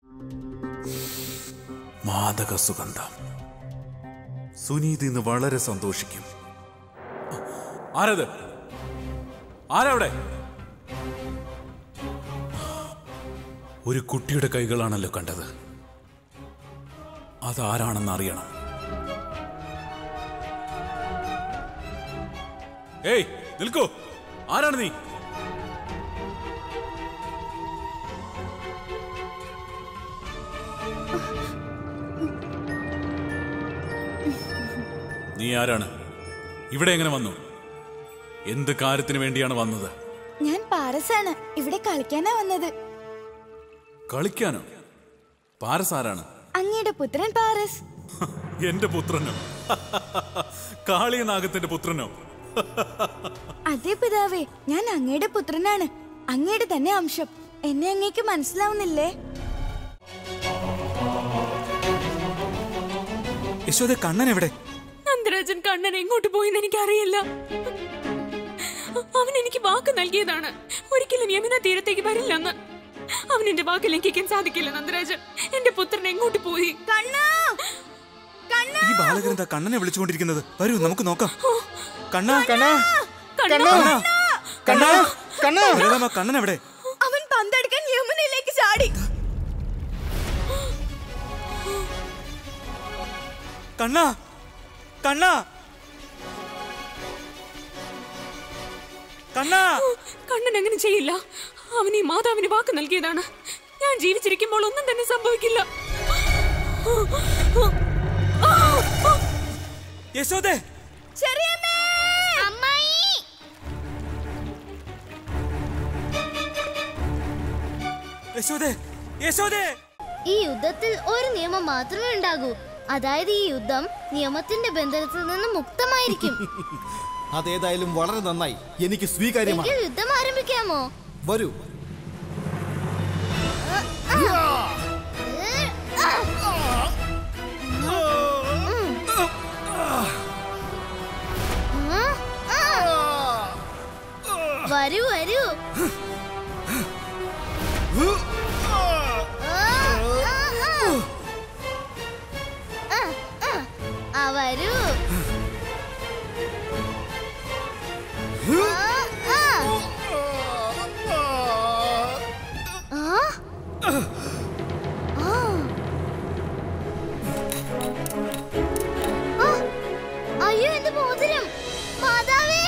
മാദക സുഗന്ധം സുനീത് ഇന്ന് വളരെ സന്തോഷിക്കും ആരത് ആരവിടെ ഒരു കുട്ടിയുടെ കൈകളാണല്ലോ കണ്ടത് അതാരാണെന്ന് അറിയണം ഏയ് നിൽക്കൂ ആരാണ് നീ നീ ആരാണ് ഇവിടെ എങ്ങനെ വന്നു എന്ത് കാര്യത്തിന് വേണ്ടിയാണ് വന്നത് ഞാൻ പാരസാണ് ഇവിടെ കളിക്കാനാ വന്നത് കളിക്കാനോ പാരസ് ആരാണ് അങ്ങയുടെ പുത്രൻ പാരസ് എന്റെ പുത്രനോ കാളിയനാഗത്തിന്റെ പുത്രനോ അതെ പിതാവേ ഞാൻ അങ്ങയുടെ പുത്രനാണ് അങ്ങയുടെ തന്നെ അംശം എന്നെ അങ്ങേക്ക് മനസ്സിലാവുന്നില്ലേ യശോദ കണ്ണൻ എവിടെ നന്ദരാജൻ കണ്ണൻ എങ്ങോട്ട് പോയെന്ന് എനിക്കറിയില്ല അവൻ എനിക്ക് വാക്ക് നൽകിയതാണ് ഒരിക്കലും യമുന തീരത്തേക്ക് വരില്ലെന്ന് അവൻ എന്റെ വാക്ക് ലംഘിക്കാൻ സാധിക്കില്ല നന്ദരാജൻ എന്റെ പുത്രൻ എങ്ങോട്ട് പോയി കണ്ണാ കണ്ണാ ഈ ബാലകൻ എന്താ കണ്ണനെ വിളിച്ചുകൊണ്ടിരിക്കുന്നത് വരൂ നമുക്ക് നോക്കാം കണ്ണാ കണ്ണാ കണ്ണാ കണ്ണാ കണ്ണാ കണ്ണാ ബലരാമ കണ്ണൻ എവിടെ അവൻ പന്തെടുക്കാൻ യമുനയിലേക്ക് ചാടി കണ്ണാ കണ്ണാ കണ്ണാ കണ്ണൻ അങ്ങനെ ചെയ്യില്ല അവൻ ഈ മാതാവിന് വാക്ക് നൽകിയതാണ് ഞാൻ ജീവിച്ചിരിക്കുമ്പോൾ ഒന്നും തന്നെ സംഭവിക്കില്ല യശോദേ ചെറിയമ്മേ അമ്മായി യശോദേ യശോദേ ഈ യുദ്ധത്തിൽ ഒരു നിയമം മാത്രമേ ഉണ്ടാകൂ അതായത് ഈ യുദ്ധം നിയമത്തിന്റെ ബന്ധനത്തിൽ നിന്ന് മുക്തമായിരിക്കും അതേതായാലും വളരെ നന്നായി എനിക്ക് സ്വീകാര്യമാണ് എങ്കിൽ യുദ്ധം ആരംഭിക്കാമോ വരൂ ആ, ആ. വരൂ വരൂ ആ, ആ, ആ. ആ, ആ. ആ, വരൂ ആ, ആ. ആ? ആ. ആ. അയ്യോ എന്റെ മോതിരം മാതാവേ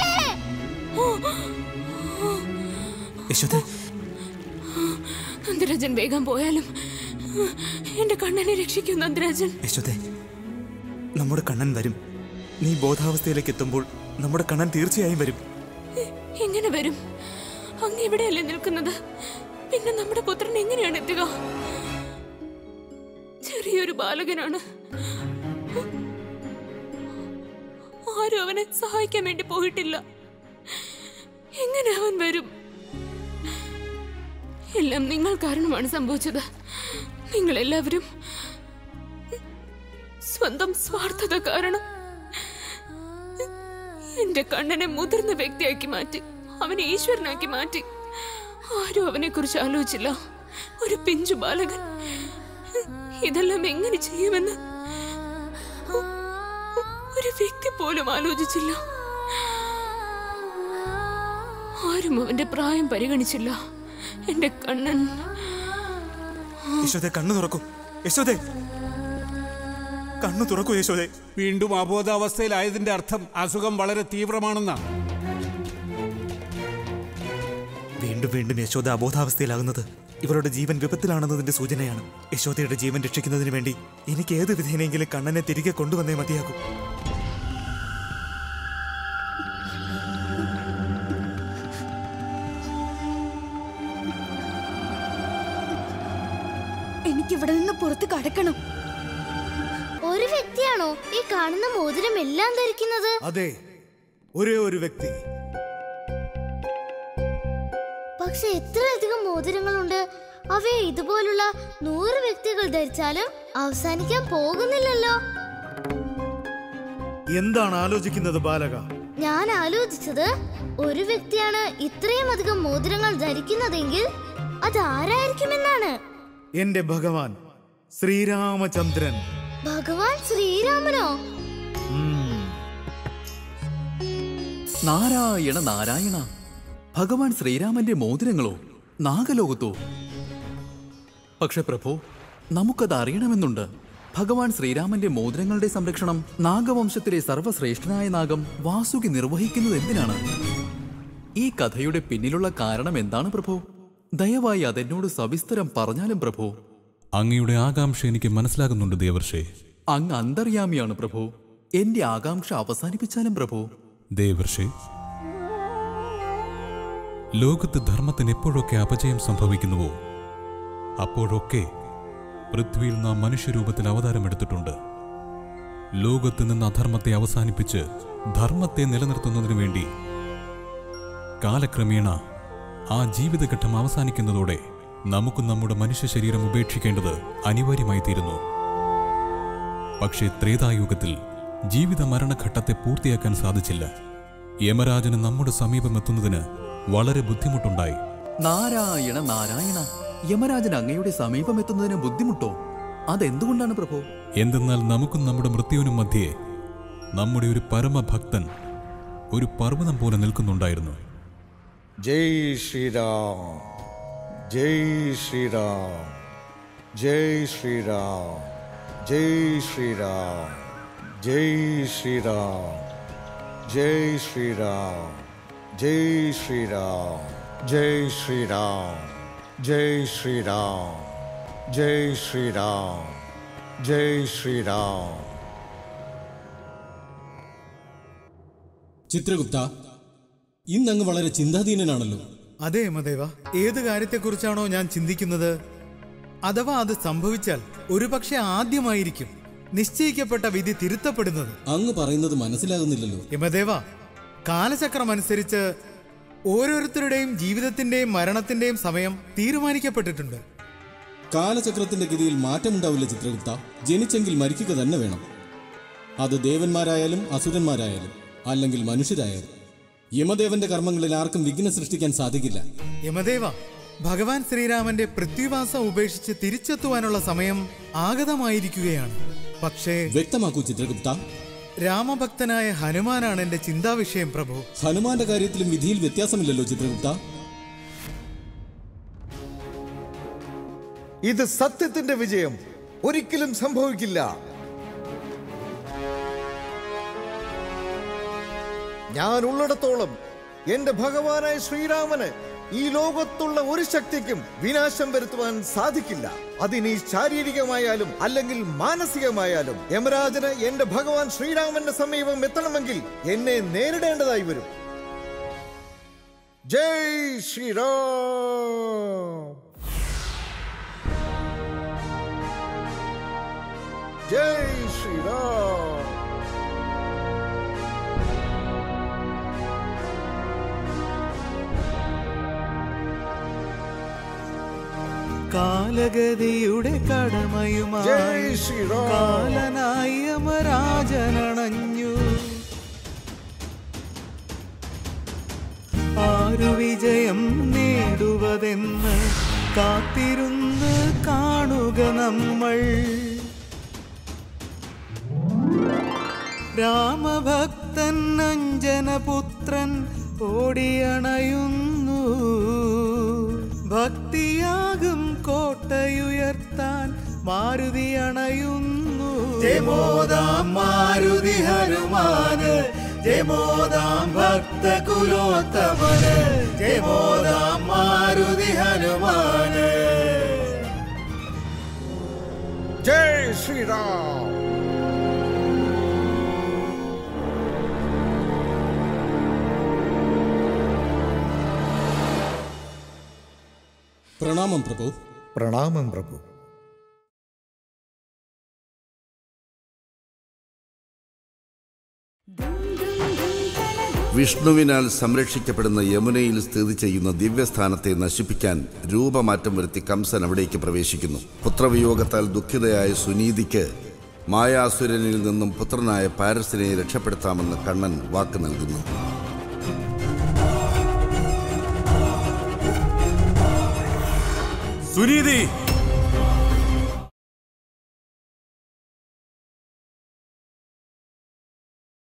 യശോദേ നന്ദരാജൻ വേഗം പോയാലും എന്റെ കണ്ണനെ രക്ഷിക്കൂ നന്ദരാജൻ യശോദേ നമ്മുടെ കണ്ണൻ വരും നീ ബോധാവസ്ഥയിലേക്ക് എത്തുമ്പോൾ നമ്മുടെ കണ്ണൻ തീർച്ചയായും വരും എ- എങ്ങനെ വരും അങ്ങ് എവിടെയല്ലേ നിൽക്കുന്നത് പിന്നെ നമ്മുടെ പുത്രൻ എങ്ങനെയാണ് എത്തുക ചെറിയൊരു ബാലകനാണ് ആരും അവനെ സഹായിക്കാൻ വേണ്ടി പോയിട്ടില്ല എങ്ങനെ അവൻ വരും എല്ലാം നിങ്ങൾ കാരണമാണ് സംഭവിച്ചത് നിങ്ങൾ എല്ലാവരും സ്വന്തം സ്വാർത്ഥത കാരണം എന്റെ കണ്ണനെ മുതിർന്ന വ്യക്തിയാക്കി മാറ്റി അവനെ ഈശ്വരനാക്കി മാറ്റി ആരും അവനെ കുറിച്ച് ആലോചിച്ചില്ല ഒരു പിഞ്ചു ബാലകൻ ഇതെല്ലാം എങ്ങനെ ചെയ്യുമെന്ന് ഒരു വ്യക്തി പോലും ആലോചിച്ചില്ല ആരും അവന്റെ പ്രായം പരിഗണിച്ചില്ല എന്റെ കണ്ണൻ യശോദേ കണ്ണു തുറക്കൂ യശോദേ കണ്ണു തുറക്കൂ യശോദേ വീണ്ടും അബോധാവസ്ഥയിലായതിന്റെ അർത്ഥം അസുഖം വളരെ തീവ്രമാണെന്നാണ് വീണ്ടും വീണ്ടും യശോദ അബോധാവസ്ഥയിലാകുന്നത് ഇവളുടെ ജീവൻ വിപത്തിലാണെന്നതിന്റെ സൂചനയാണ് യശോദയുടെ ജീവൻ രക്ഷിക്കുന്നതിന് വേണ്ടി എനിക്ക് ഏത് വിധേനെങ്കിലും കണ്ണനെ തിരികെ കൊണ്ടുവന്നേ മതിയാകൂ എനിക്കിവിടെ നിന്ന് പുറത്ത് കടക്കണം ഒരു വ്യക്തിയാണോ ഈ കാണുന്ന മോതിരം എല്ലാം ധരിക്കുന്നത് അതെ ഒരേ ഒരു വ്യക്തി പക്ഷെ എത്രയധികം മോതിരങ്ങളുണ്ട് അവയെ ഇതുപോലുള്ള നൂറ് വ്യക്തികൾ ധരിച്ചാലും അവസാനിക്കാൻ പോകുന്നില്ലല്ലോ എന്താണ് ആലോചിക്കുന്നത് ബാലക ഞാൻ ആലോചിച്ചത് ഒരു വ്യക്തിയാണ് ഇത്രയും അധികം മോതിരങ്ങൾ ധരിക്കുന്നതെങ്കിൽ അതാരായിരിക്കുമെന്നാണ് എന്റെ ഭഗവാൻ ശ്രീരാമചന്ദ്രൻ ഭഗവാൻ ശ്രീരാമനോ നാരായണ നാരായണ ഭഗവാൻ ശ്രീരാമന്റെ മോതിരങ്ങളോ നാഗലോകത്തോ പക്ഷെ പ്രഭു നമുക്കത് അറിയണമെന്നുണ്ട് ഭഗവാൻ ശ്രീരാമന്റെ മോതിരങ്ങളുടെ സംരക്ഷണം നാഗവംശത്തിലെ സർവ്വശ്രേഷ്ഠനായ നാഗം വാസുകി നിർവഹിക്കുന്നത് എന്തിനാണ് ഈ കഥയുടെ പിന്നിലുള്ള കാരണം എന്താണ് പ്രഭു ദയവായി അതെന്നോട് സവിസ്തരം പറഞ്ഞാലും പ്രഭു അങ്ങയുടെ ആകാംക്ഷ എനിക്ക് മനസ്സിലാകുന്നുണ്ട് ദേവർഷേ അങ്ങ് അന്തർയാമിയാണ് പ്രഭു എന്റെ ആകാംക്ഷ അവസാനിപ്പിച്ചാലും പ്രഭു ദേവർഷേ ലോകത്ത് ധർമ്മത്തിന് എപ്പോഴൊക്കെ അപജയം സംഭവിക്കുന്നുവോ അപ്പോഴൊക്കെ പൃഥ്വിയിൽ നാം മനുഷ്യരൂപത്തിൽ അവതാരമെടുത്തിട്ടുണ്ട് ലോകത്ത് നിന്ന് അധർമ്മത്തെ അവസാനിപ്പിച്ച് ധർമ്മത്തെ നിലനിർത്തുന്നതിനു വേണ്ടി കാലക്രമേണ ആ ജീവിതഘട്ടം അവസാനിക്കുന്നതോടെ നമുക്ക് നമ്മുടെ മനുഷ്യ ശരീരം ഉപേക്ഷിക്കേണ്ടത് അനിവാര്യമായി തീരുന്നു പക്ഷേ ത്രേതായുഗത്തിൽ ജീവിത മരണഘട്ടത്തെ പൂർത്തിയാക്കാൻ സാധിച്ചില്ല യമരാജന് നമ്മുടെ സമീപമെത്തുന്നതിന് വളരെ ബുദ്ധിമുട്ടുണ്ടായി നാരായണ നാരായണ യമരാജൻ അങ്ങയുടെ സമീപം എത്തുന്നതിന് ബുദ്ധിമുട്ടോ അതെന്തുകൊണ്ടാണ് പ്രഭു എന്തെന്നാൽ നമുക്കും നമ്മുടെ മൃത്യുവിനും മധ്യേ നമ്മുടെ ഒരു പരമഭക്തൻ ഒരു പർവ്വതം പോലെ നിൽക്കുന്നുണ്ടായിരുന്നു ജയ് ശ്രീരാം ജയ് ശ്രീരാം ജയ് ശ്രീരാം ജയ് ശ്രീരാം ജയ് ശ്രീരാം ജയ് ശ്രീരാം ജയ് ശ്രീരാം ജയ് ശ്രീരാം ജയ് ശ്രീരാം ജയ് ശ്രീരാം ജയ് ശ്രീരാം ചിത്രഗുപ്ത ഇന്നങ്ങ് വളരെ ചിന്താധീനനാണല്ലോ അതെ യമദേവ ഏത് കാര്യത്തെക്കുറിച്ചാണോ ഞാൻ ചിന്തിക്കുന്നത് അഥവാ അത് സംഭവിച്ചാൽ ഒരുപക്ഷെ ആദ്യമായിരിക്കും നിശ്ചയിക്കപ്പെട്ട വിധി തിരുത്തപ്പെടുന്നത് അങ്ങ് പറയുന്നത് മനസ്സിലാകുന്നില്ലല്ലോ യമദേവ കാലചക്രമനുസരിച്ച് ഓരോരുത്തരുടെയും ജീവിതത്തിന്റെയും മരണത്തിന്റെയും സമയം തീരുമാനിക്കപ്പെട്ടിട്ടുണ്ട് കാലചക്രത്തിന്റെ ഗതിയിൽ മാറ്റമുണ്ടാവില്ല ചിത്രഗുപ്ത ജനിച്ചെങ്കിൽ മരിക്കുക തന്നെ വേണം അത് ദേവന്മാരായാലും അസുരന്മാരായാലും അല്ലെങ്കിൽ മനുഷ്യരായാലും യമദേവന്റെ കർമ്മങ്ങളിൽ ആർക്കും വിഘ്നം സൃഷ്ടിക്കാൻ സാധിക്കില്ല യമദേവ ഭഗവാൻ ശ്രീരാമന്റെ പൃഥ്വിവാസം ഉപേക്ഷിച്ച് തിരിച്ചെത്തുവാനുള്ള സമയം ആഗതമായിരിക്കുകയാണ് പക്ഷേ വ്യക്തമാക്കൂ ചിത്രഗുപ്ത രാമഭക്തനായ ഹനുമാനാണ് എന്റെ ചിന്താവിഷയം പ്രഭു ഹനുമാന്റെ കാര്യത്തിലും വിധിയിൽ വ്യത്യാസമില്ലല്ലോ ചിത്രഗുപ്ത ഇത് സത്യത്തിന്റെ വിജയം ഒരിക്കലും സംഭവിക്കില്ല ഞാൻ ഉള്ളിടത്തോളം എന്റെ ഭഗവാനായ ശ്രീരാമന് ഈ ലോകത്തുള്ള ഒരു ശക്തിക്കും വിനാശം വരുത്തുവാൻ സാധിക്കില്ല അതിനി ശാരീരികമായാലും അല്ലെങ്കിൽ മാനസികമായാലും യമരാജന് എന്റെ ഭഗവാൻ ശ്രീരാമന്റെ സമീപം എത്തണമെങ്കിൽ എന്നെ നേരിടേണ്ടതായി വരും ജയ് ശ്രീറാം ജയ് ശ്രീറാം കാലഗതിയുടെ കടമയുമായി ജയ് ശ്രീറാം കാലനായി യമരാജനണഞ്ഞു ആരു വിജയം നേടുവതെന്ന് കാത്തിരുന്ന് കാണുക നമ്മൾ രാമഭക്തൻ അഞ്ജനപുത്രൻ ഓടിയണയുന്നു ഭക്തിയാകും കോട്ടയുയർത്താൻ മാരുതി അണയുന്നു ജയമോദാം മാരുതി ഹനുമാന് ജയമോദാം ഭക്തകുലോത്തമന് ജയമോദാം മാരുതി ഹനുമാന് ജയ് ശ്രീറാം പ്രണാമം പ്രഭു പ്രണാമം പ്രഭു വിഷ്ണുവിനാൽ സംരക്ഷിക്കപ്പെടുന്ന യമുനയിൽ സ്ഥിതി ചെയ്യുന്ന ദിവ്യസ്ഥാനത്തെ നശിപ്പിക്കാൻ രൂപമാറ്റം വരുത്തി കംസൻ അവിടേക്ക് പ്രവേശിക്കുന്നു പുത്രവിയോഗത്താൽ ദുഃഖിതയായ സുനീതിക്ക് മായാസുരനിൽ നിന്നും പുത്രനായ പാരസിനെ രക്ഷപ്പെടുത്താമെന്ന് കണ്ണൻ വാക്ക് നൽകുന്നു സുനീതി